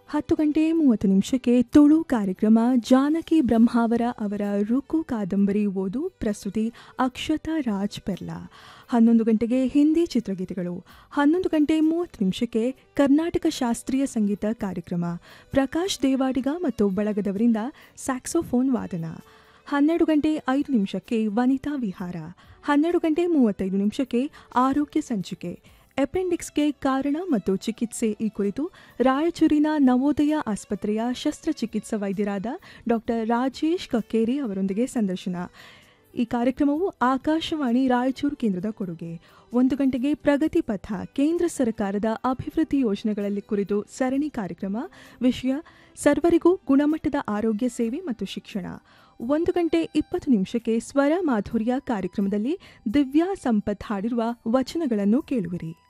ಹತ್ತು ಗಂಟೆ ಮೂವತ್ತು ನಿಮಿಷಕ್ಕೆ ತುಳು ಕಾರ್ಯಕ್ರಮ ಜಾನಕಿ ಬ್ರಹ್ಮಾವರ ಅವರ ರುಕು ಕಾದಂಬರಿ ಓದು ಪ್ರಸ್ತುತಿ ಅಕ್ಷತಾ ರಾಜ್ ಪೆರ್ಲಾ ಹನ್ನೊಂದು ಗಂಟೆಗೆ ಹಿಂದಿ ಚಿತ್ರಗೀತೆಗಳು ಹನ್ನೊಂದು ಗಂಟೆ ಮೂವತ್ತು ನಿಮಿಷಕ್ಕೆ ಕರ್ನಾಟಕ ಶಾಸ್ತ್ರೀಯ ಸಂಗೀತ ಕಾರ್ಯಕ್ರಮ ಪ್ರಕಾಶ್ ದೇವಾಡಿಗ ಮತ್ತು ಬಳಗದವರಿಂದ ಸ್ಯಾಕ್ಸೋಫೋನ್ ವಾದನ ಹನ್ನೆರಡು ಗಂಟೆ ಐದು ನಿಮಿಷಕ್ಕೆ ವನಿತಾ ವಿಹಾರ ಹನ್ನೆರಡು ಗಂಟೆ ಮೂವತ್ತೈದು ನಿಮಿಷಕ್ಕೆ ಆರೋಗ್ಯ ಸಂಚಿಕೆ ಅಪೆಂಡಿಕ್ಸ್ಗೆ ಕಾರಣ ಮತ್ತು ಚಿಕಿತ್ಸೆ ಈ ಕುರಿತು ರಾಯಚೂರಿನ ನವೋದಯ ಆಸ್ಪತ್ರೆಯ ಶಸ್ತ್ರಚಿಕಿತ್ಸಾ ವೈದ್ಯರಾದ ಡಾಕ್ಟರ್ ರಾಜೇಶ್ ಕಕ್ಕೇರಿ ಅವರೊಂದಿಗೆ ಸಂದರ್ಶನ ಈ ಕಾರ್ಯಕ್ರಮವು ಆಕಾಶವಾಣಿ ರಾಯಚೂರು ಕೇಂದ್ರದ ಕೊಡುಗೆ ಒಂದು ಗಂಟೆಗೆ ಪ್ರಗತಿ ಪಥ ಕೇಂದ್ರ ಸರ್ಕಾರದ ಅಭಿವೃದ್ಧಿ ಯೋಜನೆಗಳಲ್ಲಿ ಕುರಿತು ಸರಣಿ ಕಾರ್ಯಕ್ರಮ ವಿಷಯ ಸರ್ವರಿಗೂ ಗುಣಮಟ್ಟದ ಆರೋಗ್ಯ ಸೇವೆ ಮತ್ತು ಶಿಕ್ಷಣ ಒಂದು ಗಂಟೆ ಇಪ್ಪತ್ತು ನಿಮಿಷಕ್ಕೆ ಸ್ವರ ಮಾಧುರ್ಯ ಕಾರ್ಯಕ್ರಮದಲ್ಲಿ ದಿವ್ಯಾ ಸಂಪತ್ ಹಾಡಿರುವ ವಚನಗಳನ್ನು ಕೇಳುವಿರಿ